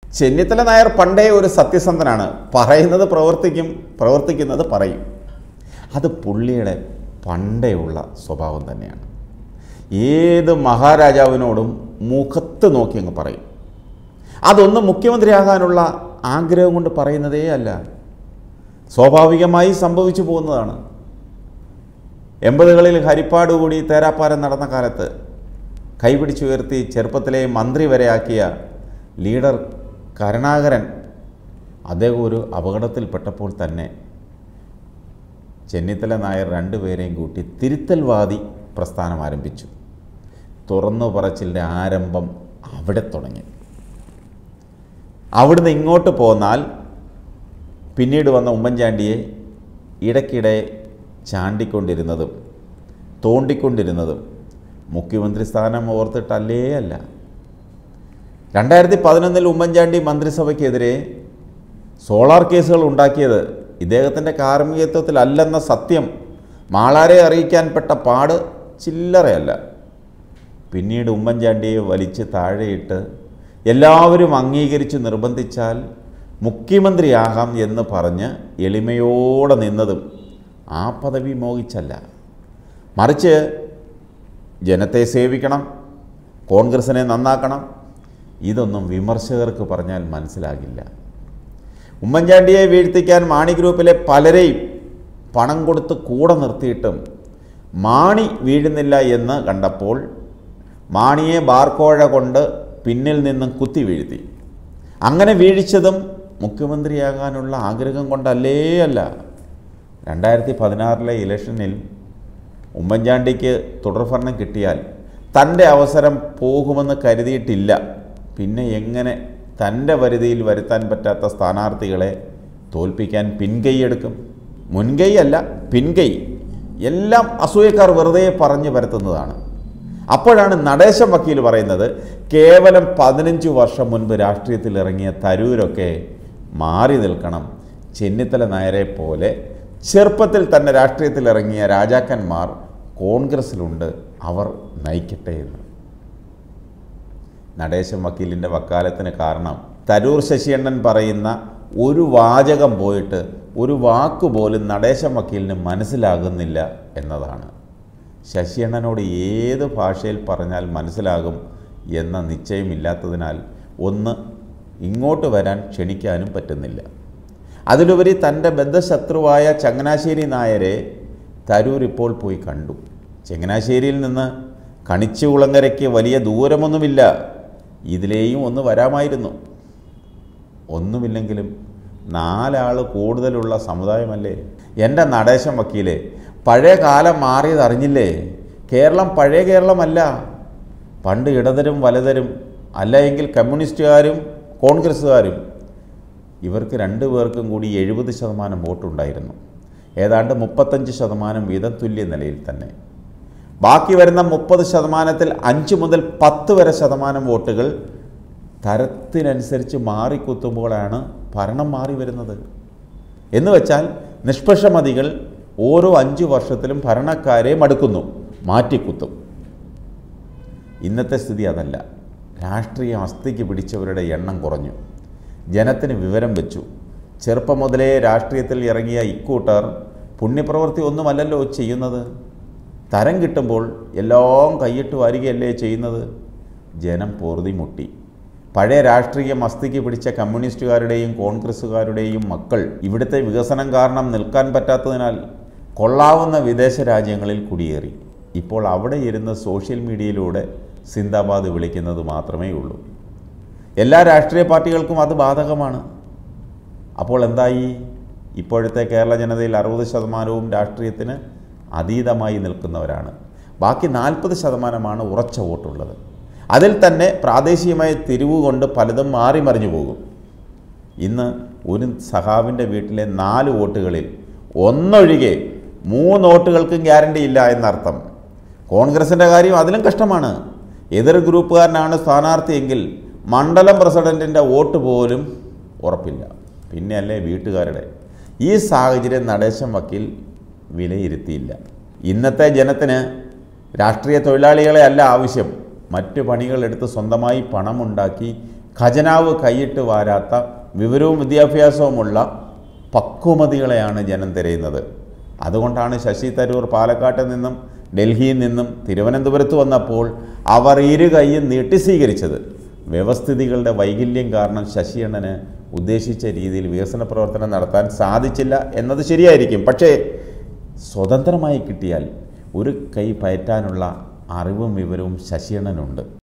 ചെന്നിത്തല നായർ പണ്ടേ ഒരു സത്യസന്ധനാണ് പറയുന്നത് പ്രവർത്തിക്കും പ്രവർത്തിക്കുന്നത് പറയും അത് പുള്ളിയുടെ പണ്ടേ ഉള്ള സ്വഭാവം തന്നെയാണ് ഏത് മഹാരാജാവിനോടും മുഖത്ത് നോക്കി അങ്ങ് പറയും അതൊന്നും മുഖ്യമന്ത്രിയാകാനുള്ള ആഗ്രഹം കൊണ്ട് പറയുന്നതേ അല്ല സ്വാഭാവികമായി സംഭവിച്ചു പോകുന്നതാണ് എൺപതുകളിൽ ഹരിപ്പാട് കൂടി തേരാപ്പാരം നടന്ന കാലത്ത് കൈപിടിച്ചുയർത്തി ചെറുപ്പത്തിലെ മന്ത്രി വരെ ആക്കിയ ലീഡർ കരുണാകരൻ അദ്ദേഹം ഒരു അപകടത്തിൽപ്പെട്ടപ്പോൾ തന്നെ ചെന്നിത്തല നായർ രണ്ടുപേരെയും കൂട്ടി തിരുത്തൽവാദി പ്രസ്ഥാനം ആരംഭിച്ചു തുറന്നു പറച്ചിലിൻ്റെ ആരംഭം അവിടെ തുടങ്ങി അവിടുന്ന് ഇങ്ങോട്ട് പോന്നാൽ പിന്നീട് വന്ന ഉമ്മൻചാണ്ടിയെ ഇടയ്ക്കിടെ ചാണ്ടിക്കൊണ്ടിരുന്നതും തോണ്ടിക്കൊണ്ടിരുന്നതും മുഖ്യമന്ത്രി സ്ഥാനം ഓർത്തിട്ടല്ലേ അല്ല രണ്ടായിരത്തി പതിനൊന്നിൽ ഉമ്മൻചാണ്ടി മന്ത്രിസഭയ്ക്കെതിരെ സോളാർ കേസുകൾ ഉണ്ടാക്കിയത് ഇദ്ദേഹത്തിൻ്റെ കാർമ്മികത്വത്തിലല്ലെന്ന സത്യം മാളാരെ അറിയിക്കാൻ പെട്ട പാട് ചില്ലറയല്ല പിന്നീട് ഉമ്മൻചാണ്ടിയെ വലിച്ച് താഴെയിട്ട് എല്ലാവരും അംഗീകരിച്ച് നിർബന്ധിച്ചാൽ മുഖ്യമന്ത്രിയാകാം എന്ന് പറഞ്ഞ് എളിമയോടെ നിന്നതും ആ പദവി മോഹിച്ചല്ല മറിച്ച് ജനത്തെ സേവിക്കണം കോൺഗ്രസിനെ നന്നാക്കണം ഇതൊന്നും വിമർശകർക്ക് പറഞ്ഞാൽ മനസ്സിലാകില്ല ഉമ്മൻചാണ്ടിയെ വീഴ്ത്തിക്കാൻ മാണി ഗ്രൂപ്പിലെ പലരെയും പണം കൊടുത്ത് കൂടെ നിർത്തിയിട്ടും മാണി വീഴുന്നില്ല എന്ന് കണ്ടപ്പോൾ മാണിയെ ബാർക്കോഴ കൊണ്ട് പിന്നിൽ നിന്നും കുത്തി വീഴ്ത്തി അങ്ങനെ വീഴിച്ചതും മുഖ്യമന്ത്രിയാകാനുള്ള ആഗ്രഹം കൊണ്ടല്ലേ അല്ല രണ്ടായിരത്തി പതിനാറിലെ ഇലക്ഷനിൽ ഉമ്മൻചാണ്ടിക്ക് തുടർഭരണം കിട്ടിയാൽ തൻ്റെ അവസരം പോകുമെന്ന് കരുതിയിട്ടില്ല പിന്നെ എങ്ങനെ തൻ്റെ പരിധിയിൽ വരുത്താൻ പറ്റാത്ത സ്ഥാനാർത്ഥികളെ തോൽപ്പിക്കാൻ പിൻകൈയെടുക്കും മുൻകൈ അല്ല പിൻകൈ എല്ലാം അസൂയക്കാർ വെറുതെ പറഞ്ഞു പരത്തുന്നതാണ് അപ്പോഴാണ് നടേശം വക്കീൽ പറയുന്നത് കേവലം പതിനഞ്ച് വർഷം മുൻപ് രാഷ്ട്രീയത്തിൽ ഇറങ്ങിയ തരൂരൊക്കെ മാറി നിൽക്കണം ചെന്നിത്തല നായരെ പോലെ ചെറുപ്പത്തിൽ തന്നെ രാഷ്ട്രീയത്തിൽ ഇറങ്ങിയ രാജാക്കന്മാർ കോൺഗ്രസ്സിലുണ്ട് അവർ നയിക്കട്ടെ എന്ന് നടേശം വക്കീലിൻ്റെ വക്കാലത്തിന് കാരണം തരൂർ ശശിയണ്ണൻ പറയുന്ന ഒരു വാചകം പോയിട്ട് ഒരു വാക്ക് പോലും നടേശം വക്കീലിന് മനസ്സിലാകുന്നില്ല എന്നതാണ് ശശിയണ്ണനോട് ഏത് ഭാഷയിൽ പറഞ്ഞാൽ മനസ്സിലാകും എന്ന നിശ്ചയമില്ലാത്തതിനാൽ ഒന്ന് ഇങ്ങോട്ട് വരാൻ ക്ഷണിക്കാനും പറ്റുന്നില്ല അതിലുപരി തൻ്റെ ബദ്ധശത്രുവായ ചങ്ങനാശ്ശേരി നായരെ തരൂർ ഇപ്പോൾ പോയി കണ്ടു ചങ്ങനാശ്ശേരിയിൽ നിന്ന് കണിച്ചുകുളങ്ങരയ്ക്ക് വലിയ ദൂരമൊന്നുമില്ല ഇതിലെയും ഒന്ന് വരാമായിരുന്നു ഒന്നുമില്ലെങ്കിലും നാലാൾ കൂടുതലുള്ള സമുദായമല്ലേ എൻ്റെ നടേശം വക്കീലെ പഴയ കാലം മാറിയത് അറിഞ്ഞില്ലേ കേരളം പഴയ കേരളമല്ല പണ്ട് ഇടതരും വലതരും അല്ല എങ്കിൽ കമ്മ്യൂണിസ്റ്റുകാരും കോൺഗ്രസ്സുകാരും ഇവർക്ക് രണ്ടു പേർക്കും കൂടി എഴുപത് ശതമാനം വോട്ടുണ്ടായിരുന്നു ഏതാണ്ട് മുപ്പത്തഞ്ച് ശതമാനം വീതം തുല്യ നിലയിൽ തന്നെ ബാക്കി വരുന്ന മുപ്പത് ശതമാനത്തിൽ അഞ്ച് മുതൽ പത്ത് വരെ ശതമാനം വോട്ടുകൾ തരത്തിനനുസരിച്ച് മാറിക്കുത്തുമ്പോഴാണ് ഭരണം മാറി വരുന്നത് എന്ന് വെച്ചാൽ നിഷ്പക്ഷമതികൾ ഓരോ അഞ്ച് വർഷത്തിലും ഭരണക്കാരെ മടുക്കുന്നു മാറ്റിക്കുത്തും ഇന്നത്തെ സ്ഥിതി അതല്ല രാഷ്ട്രീയ അസ്ഥിക്ക് പിടിച്ചവരുടെ എണ്ണം കുറഞ്ഞു ജനത്തിന് വിവരം വെച്ചു ചെറുപ്പം മുതലേ രാഷ്ട്രീയത്തിൽ ഇറങ്ങിയ ഇക്കൂട്ടർ പുണ്യപ്രവൃത്തി ഒന്നുമല്ലല്ലോ ചെയ്യുന്നത് തരം കിട്ടുമ്പോൾ എല്ലാം കൈയിട്ട് വാരുകയല്ലേ ചെയ്യുന്നത് ജനം പൊറുതി മുട്ടി പഴയ രാഷ്ട്രീയ മസ്തിക്ക് പിടിച്ച കമ്മ്യൂണിസ്റ്റുകാരുടെയും കോൺഗ്രസ്സുകാരുടെയും മക്കൾ ഇവിടുത്തെ വികസനം കാരണം നിൽക്കാൻ പറ്റാത്തതിനാൽ കൊള്ളാവുന്ന വിദേശ രാജ്യങ്ങളിൽ കുടിയേറി ഇപ്പോൾ അവിടെ ഇരുന്ന് സോഷ്യൽ മീഡിയയിലൂടെ സിന്ദാബാദ് വിളിക്കുന്നത് മാത്രമേ ഉള്ളൂ എല്ലാ രാഷ്ട്രീയ പാർട്ടികൾക്കും അത് ബാധകമാണ് അപ്പോൾ എന്തായി ഇപ്പോഴത്തെ കേരള ജനതയിൽ അറുപത് ശതമാനവും രാഷ്ട്രീയത്തിന് അതീതമായി നിൽക്കുന്നവരാണ് ബാക്കി നാൽപ്പത് ശതമാനമാണ് ഉറച്ച വോട്ടുള്ളത് അതിൽ തന്നെ പ്രാദേശികമായ തിരിവ് കൊണ്ട് പലതും മാറി മറിഞ്ഞു പോകും ഇന്ന് ഒരു സഖാവിൻ്റെ വീട്ടിലെ നാല് വോട്ടുകളിൽ ഒന്നൊഴികെ മൂന്ന് വോട്ടുകൾക്കും ഗ്യാരണ്ടി ഇല്ല എന്നർത്ഥം കോൺഗ്രസിൻ്റെ കാര്യം അതിലും കഷ്ടമാണ് എതിർ ഗ്രൂപ്പുകാരനാണ് സ്ഥാനാർത്ഥിയെങ്കിൽ മണ്ഡലം പ്രസിഡൻറ്റിൻ്റെ വോട്ട് പോലും ഉറപ്പില്ല പിന്നെയല്ലേ വീട്ടുകാരുടെ ഈ സാഹചര്യം നടേശം വക്കീൽ വിലയിരുത്തിയില്ല ഇന്നത്തെ ജനത്തിന് രാഷ്ട്രീയ തൊഴിലാളികളെ അല്ല ആവശ്യം മറ്റു പണികളെടുത്ത് സ്വന്തമായി പണമുണ്ടാക്കി ഖജനാവ് കൈയിട്ട് വാരാത്ത വിവരവും വിദ്യാഭ്യാസവുമുള്ള പക്വമതികളെയാണ് ജനം തിരയുന്നത് അതുകൊണ്ടാണ് ശശി തരൂർ പാലക്കാട്ട് നിന്നും ഡൽഹിയിൽ നിന്നും തിരുവനന്തപുരത്ത് വന്നപ്പോൾ അവർ ഇരു കൈയും നീട്ടി സ്വീകരിച്ചത് വ്യവസ്ഥിതികളുടെ വൈകല്യം കാരണം ശശിയണ്ണന് ഉദ്ദേശിച്ച രീതിയിൽ വികസന പ്രവർത്തനം നടത്താൻ സാധിച്ചില്ല എന്നത് ശരിയായിരിക്കും പക്ഷേ സ്വതന്ത്രമായി കിട്ടിയാൽ ഒരു കൈ പയറ്റാനുള്ള അറിവും വിവരവും ശശിയണ്ണനുണ്ട്